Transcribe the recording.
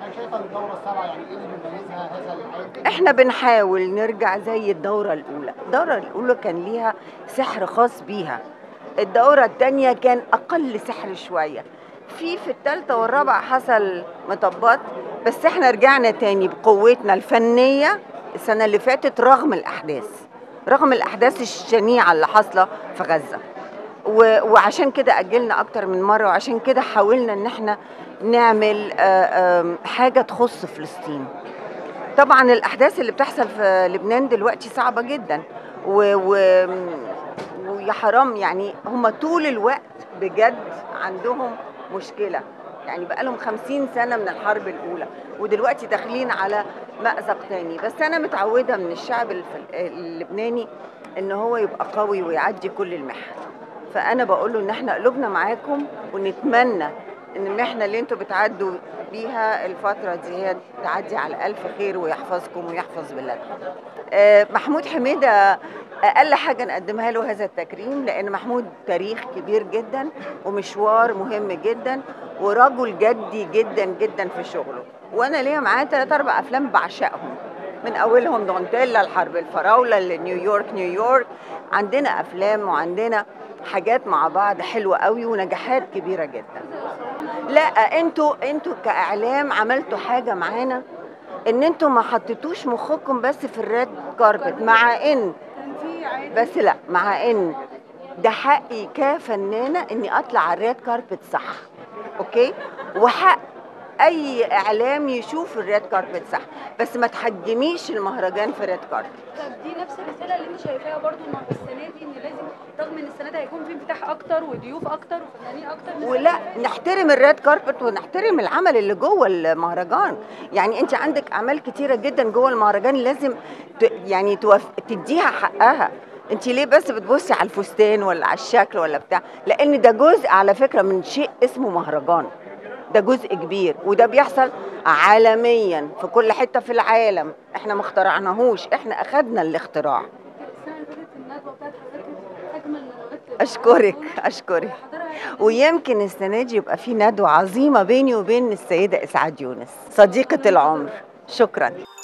حضرتك شايفه ان الدوره السابعه يعني ايه اللي بيميزها هذا العيد؟ احنا بنحاول نرجع زي الدورة الأولى الدورة الأولى كان ليها سحر خاص بيها الدورة التانية كان أقل سحر شوية في في التالتة والرابعة حصل مطبات بس احنا رجعنا تاني بقوتنا الفنية السنة اللي فاتت رغم الأحداث رغم الأحداث الشنيعة اللي حاصلة في غزة و- وعشان كده أجلنا أكتر من مرة وعشان كده حاولنا إن احنا نعمل آه، آم، حاجة تخص فلسطين طبعا الاحداث اللي بتحصل في لبنان دلوقتي صعبه جدا و... و... ويا حرام يعني هم طول الوقت بجد عندهم مشكله يعني بقالهم خمسين سنة من الحرب الأولى ودلوقتي داخلين على مأزق تاني بس أنا متعودة من الشعب الف- اللبناني إن هو يبقى قوي ويعدي كل المحن فأنا بقول له إن إحنا قلوبنا معاكم ونتمنى إن المحنة اللي أنتوا بتعدوا بيها الفترة دي هي تعدي على ألف خير ويحفظكم ويحفظ بلادكم آه، محمود حميدة أقل حاجة نقدمها له هذا التكريم لأن محمود تاريخ كبير جدا ومشوار مهم جدا ورجل جدي جدا جدا في شغله وأنا ليا معاه ثلاث أربع أفلام بعشقهم من أولهم دونتيلا الحرب الفراولة لنيويورك نيويورك عندنا أفلام وعندنا حاجات مع بعض حلوة قوي ونجاحات كبيرة جدا لا انتوا انتوا كاعلام عملتوا حاجه معانا ان انتوا ما حطيتوش مخكم بس في الريد كاربت مع ان بس لا مع ان ده حقي كفنانه اني اطلع على الريد كاربت صح اوكي وحق اي اعلام يشوف الريد كاربت صح بس ما تحجميش المهرجان في الريد كاربت طب دي نفس الرساله اللي انت شايفاها برضو ان السنه دي ان لازم رغم ان السنه دي هيكون في انفتاح اكتر وضيوف اكتر وفنانين اكتر من ولا السنة اللي فاتت. نحترم الريد كاربت ونحترم العمل اللي جوه المهرجان يعني انت عندك اعمال كتيره جدا جوه المهرجان لازم ت... يعني توف... تديها حقها انت ليه بس بتبصي على الفستان ولا على الشكل ولا بتاع لان ده جزء على فكره من شيء اسمه مهرجان ده جزء كبير وده بيحصل عالميا في كل حته في العالم احنا ما اخترعناهوش احنا اخدنا الاختراع السنه اللي فاتت الندوه بتاعت حضرتك كانت اجمل ندوات اشكرك اشكرك حضرها ويمكن السنة دي يبقى في ندوة عظيمة بيني وبين السيدة إسعاد يونس صديقة العمر شكرا